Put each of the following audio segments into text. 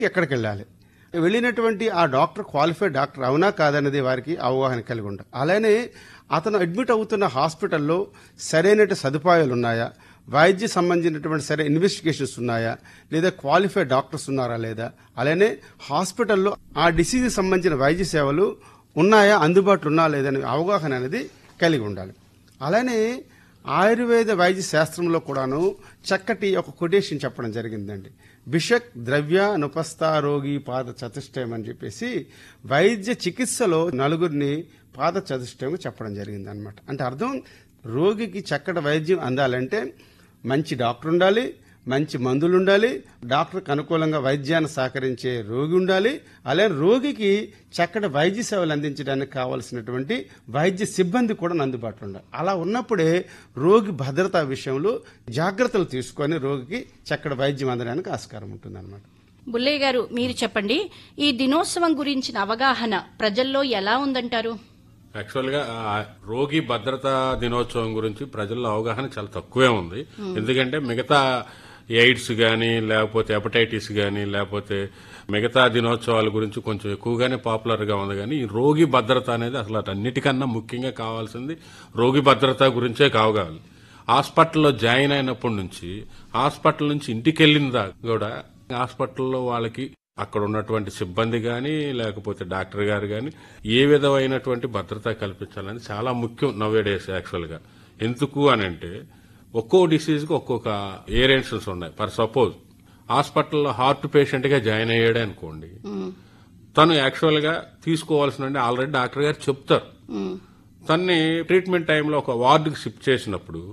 ఎక్కడికి వెళ్ళాలి వెళ్ళినటువంటి ఆ డాక్టర్ క్వాలిఫైడ్ డాక్టర్ అవునా కాదన్నది వారికి అవగాహన కలిగి ఉండాలి అలానే అతను అడ్మిట్ అవుతున్న హాస్పిటల్లో సరైన సదుపాయాలు ఉన్నాయా వైద్య సంబంధించినటువంటి సరే ఇన్వెస్టిగేషన్స్ ఉన్నాయా లేదా క్వాలిఫైడ్ డాక్టర్స్ ఉన్నారా లేదా అలానే హాస్పిటల్లో ఆ డిసీజ్కి సంబంధించిన వైద్య సేవలు ఉన్నాయా అందుబాటులో ఉన్నా లేదని అవగాహన అనేది కలిగి ఉండాలి అలానే ఆయుర్వేద వైద్య శాస్త్రంలో కూడాను చక్కటి ఒక కొటేషన్ చెప్పడం జరిగిందండి బిషక్ ద్రవ్య నుపస్థ రోగి పాద చతుష్టయం అని చెప్పేసి వైద్య చికిత్సలో నలుగురిని పాద చతుష్టయం చెప్పడం జరిగింది అనమాట అంటే అర్థం రోగికి చక్కటి వైద్యం అందాలంటే మంచి డాక్టర్ ఉండాలి మంచి మందులు ఉండాలి డాక్టర్కి అనుకూలంగా వైద్యాన్ని సహకరించే రోగి ఉండాలి అలాగే రోగికి చక్కటి వైద్య సేవలు అందించడానికి కావలసినటువంటి వైద్య సిబ్బంది కూడా అందుబాటులో ఉండాలి అలా ఉన్నప్పుడే రోగి భద్రతా విషయంలో జాగ్రత్తలు తీసుకొని రోగికి చక్కటి వైద్యం అందడానికి ఆస్కారం ఉంటుందన్నమాట బుల్లయ్య గారు మీరు చెప్పండి ఈ దినోత్సవం గురించిన అవగాహన ప్రజల్లో ఎలా ఉందంటారు యాక్చువల్గా ఆ రోగి భద్రతా దినోత్సవం గురించి ప్రజల్లో అవగాహన చాలా తక్కువే ఉంది ఎందుకంటే మిగతా ఎయిడ్స్ గానీ లేకపోతే హెపటైటిస్ గానీ లేకపోతే మిగతా దినోత్సవాల గురించి కొంచెం ఎక్కువగానే పాపులర్ గా ఉంది కానీ ఈ రోగి భద్రత అనేది అసలు అన్నిటికన్నా ముఖ్యంగా కావాల్సింది రోగి భద్రత గురించే కావాలి హాస్పిటల్లో జాయిన్ అయినప్పటి నుంచి హాస్పిటల్ నుంచి ఇంటికి వెళ్ళిన దాకా కూడా హాస్పిటల్లో వాళ్ళకి అక్కడ ఉన్నటువంటి సిబ్బంది గాని లేకపోతే డాక్టర్ గారు గాని ఏ విధమైనటువంటి భద్రత కల్పించాలని చాలా ముఖ్యం నవ్వే డేస్ యాక్చువల్ గా ఎందుకు అని అంటే ఒక్కో డిసీజ్ కి ఒక్కొక్క ఏరియన్సెస్ ఉన్నాయి ఫర్ సపోజ్ హాస్పిటల్లో హార్ట్ పేషెంట్ గా జాయిన్ అయ్యాడే అనుకోండి తను యాక్చువల్ గా తీసుకోవాల్సిన ఆల్రెడీ డాక్టర్ గారు చెప్తారు తన్ని ట్రీట్మెంట్ టైంలో ఒక వార్డుకి షిఫ్ట్ చేసినప్పుడు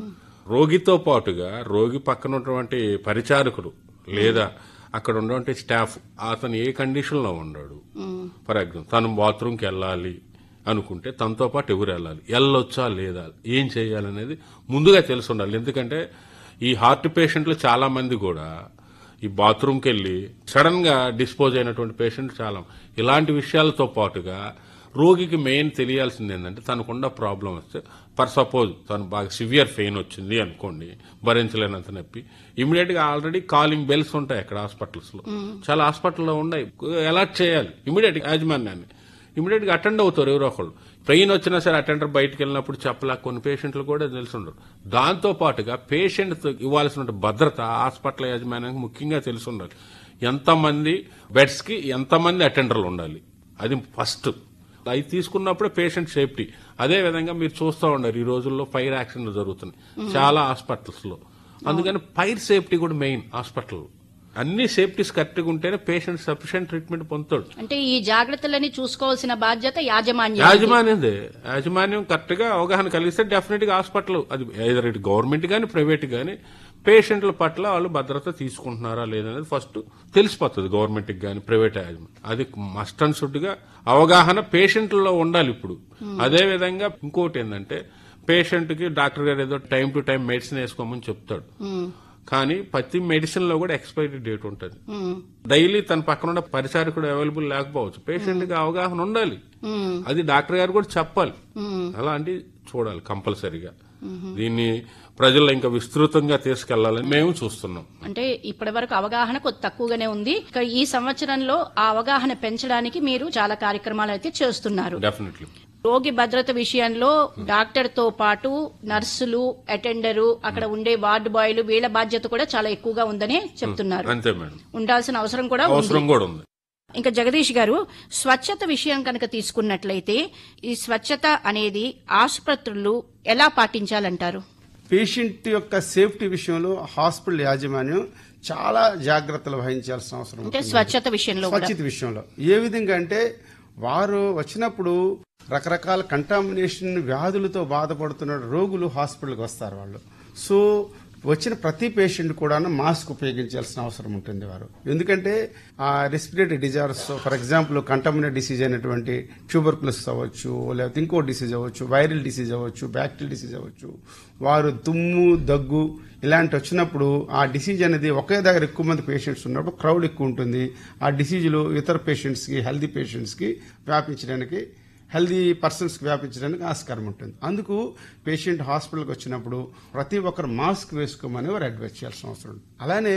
రోగితో పాటుగా రోగి పక్కన ఉన్నటువంటి పరిచారకులు లేదా అక్కడ ఉన్నటువంటి స్టాఫ్ అతను ఏ కండిషన్ లో ఉన్నాడు ఫర్ ఎగ్జాంపుల్ తను బాత్రూమ్కి వెళ్ళాలి అనుకుంటే తనతో పాటు ఎవరు వెళ్ళాలి వెళ్ళొచ్చా లేదా ఏం చేయాలనేది ముందుగా తెలిసి ఉండాలి ఎందుకంటే ఈ హార్ట్ పేషెంట్లు చాలా మంది కూడా ఈ బాత్రూమ్కి వెళ్ళి సడన్ గా డిస్పోజ్ అయినటువంటి పేషెంట్ చాలా ఇలాంటి విషయాలతో పాటుగా రోగికి మెయిన్ తెలియాల్సింది ఏంటంటే తనకున్న ప్రాబ్లం వస్తే ఫర్ సపోజ్ తను బాగా సివియర్ పెయిన్ వచ్చింది అనుకోండి భరించలేనంత నొప్పి ఇమీడియట్ గా ఆల్రెడీ కాలింగ్ బెల్స్ ఉంటాయి అక్కడ హాస్పిటల్స్ లో చాలా హాస్పిటల్లో ఉన్నాయి అలర్ట్ చేయాలి ఇమీడియట్ యాజమాన్యాన్ని ఇమీడియట్ గా అటెండ్ అవుతారు ఎవరో ఒకళ్ళు పెయిన్ వచ్చినా సరే అటెండర్ బయటకు వెళ్ళినప్పుడు చెప్పలా కొన్ని పేషెంట్లు కూడా తెలుసుండరు దాంతో పాటుగా పేషెంట్ ఇవ్వాల్సిన భద్రత హాస్పిటల్ యాజమాన్యానికి ముఖ్యంగా తెలిసి ఉండాలి ఎంతమంది బెడ్స్ కి ఎంతమంది అటెండర్లు ఉండాలి అది ఫస్ట్ అవి తీసుకున్నప్పుడే పేషెంట్ సేఫ్టీ అదే విధంగా మీరు చూస్తూ ఉన్నారు ఈ రోజుల్లో ఫైర్ యాక్సిడెంట్లు జరుగుతున్నాయి చాలా హాస్పిటల్స్ లో అందుకని ఫైర్ సేఫ్టీ కూడా మెయిన్ హాస్పిటల్ అన్ని సేఫ్టీస్ కరెక్ట్గా ఉంటేనే పేషెంట్ సఫిషియెంట్ ట్రీట్మెంట్ పొందుతాడు అంటే ఈ జాగ్రత్తలని చూసుకోవాల్సిన బాధ్యత యాజమాన్యం యాజమాన్యందే యాజమాన్యం కరెక్ట్ గా అవగాహన కలిగిస్తే డెఫినెట్ గా హాస్పిటల్ అది ఏదర్ ఇటు గవర్నమెంట్ గానీ ప్రైవేట్ గానీ పేషెంట్ల పట్ల వాళ్ళు భద్రత తీసుకుంటున్నారా లేదనేది ఫస్ట్ తెలిసిపోతుంది గవర్నమెంట్ కి గానీ ప్రైవేట్ యాజమాన్యం అది మస్ట్ అండ్ షుడ్ గా అవగాహన పేషెంట్లలో ఉండాలి ఇప్పుడు అదే విధంగా ఇంకోటి ఏంటంటే పేషెంట్ కి డాక్టర్ గారు ఏదో టైం టు టైం మెడిసిన్ వేసుకోమని చెప్తాడు కానీ ప్రతి మెడిసిన్ లో కూడా ఎక్స్పైరీ డేట్ ఉంటుంది డైలీ తన పక్కన ఉన్న పరిచారకుడు అవైలబుల్ లేకపోవచ్చు పేషెంట్ కి అవగాహన ఉండాలి అది డాక్టర్ గారు కూడా చెప్పాలి అలాంటి చూడాలి కంపల్సరీగా దీన్ని ప్రజల్లో ఇంకా విస్తృతంగా తీసుకెళ్లాలని మేము చూస్తున్నాం అంటే ఇప్పటి వరకు అవగాహన కొద్ది తక్కువగానే ఉంది ఇక ఈ సంవత్సరంలో ఆ అవగాహన పెంచడానికి మీరు చాలా కార్యక్రమాలు అయితే చేస్తున్నారు డెఫినెట్లీ రోగి భద్రత విషయంలో డాక్టర్ తో పాటు నర్సులు అటెండరు అక్కడ ఉండే వార్డు బాయ్లు వీళ్ళ బాధ్యత కూడా చాలా ఎక్కువగా ఉందనే చెప్తున్నారు అంతే మేడం ఉండాల్సిన అవసరం కూడా ఉంది అవసరం కూడా ఉంది ఇంకా జగదీష్ గారు స్వచ్ఛత విషయం కనుక తీసుకున్నట్లయితే ఈ స్వచ్ఛత అనేది ఆసుపత్రులు ఎలా పాటించాలంటారు పేషెంట్ యొక్క సేఫ్టీ విషయంలో హాస్పిటల్ యాజమాన్యం చాలా జాగ్రత్తలు వహించాల్సిన అవసరం అంటే ఉంటుంది. స్వచ్ఛత విషయంలో కూడా స్వచ్ఛత విషయంలో ఏ విధంగా అంటే వారు వచ్చినప్పుడు రకరకాల కంటామినేషన్ వ్యాధులతో బాధపడుతున్న రోగులు హాస్పిటల్కి వస్తారు వాళ్ళు సో వచ్చిన ప్రతి పేషెంట్ కూడా మాస్క్ ఉపయోగించాల్సిన అవసరం ఉంటుంది వారు ఎందుకంటే ఆ respiratory disorders for example contaminate disease అయినటువంటి ట్యూబర్కులస్ అవ్వచ్చు లేకపోతే ఇంకో డిసీజ్ అవ్వచ్చు వైరల్ డిసీజ్ అవ్వచ్చు బ్యాక్టీరియల్ డిసీజ్ అవ్వచ్చు వారు తుమ్ము దగ్గు ఇలాంటి వచ్చినప్పుడు ఆ డిసీజ్ అనేది ఒకే దగ్గర ఎక్కువ మంది పేషెంట్స్ ఉన్నప్పుడు క్రౌడ్ ఎక్కువ ఉంటుంది ఆ డిసీజులు ఇతర పేషెంట్స్కి హెల్దీ పేషెంట్స్కి వ్యాపించడానికి హెల్దీ పర్సన్స్కి వ్యాపించడానికి ఆస్కారం ఉంటుంది అందుకు పేషెంట్ హాస్పిటల్కి వచ్చినప్పుడు ప్రతి ఒక్కరు మాస్క్ వేసుకోమని వారు అడ్వైస్ చేయాల్సిన అవసరం ఉంది అలానే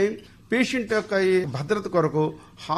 పేషెంట్ యొక్క ఈ భద్రత కొరకు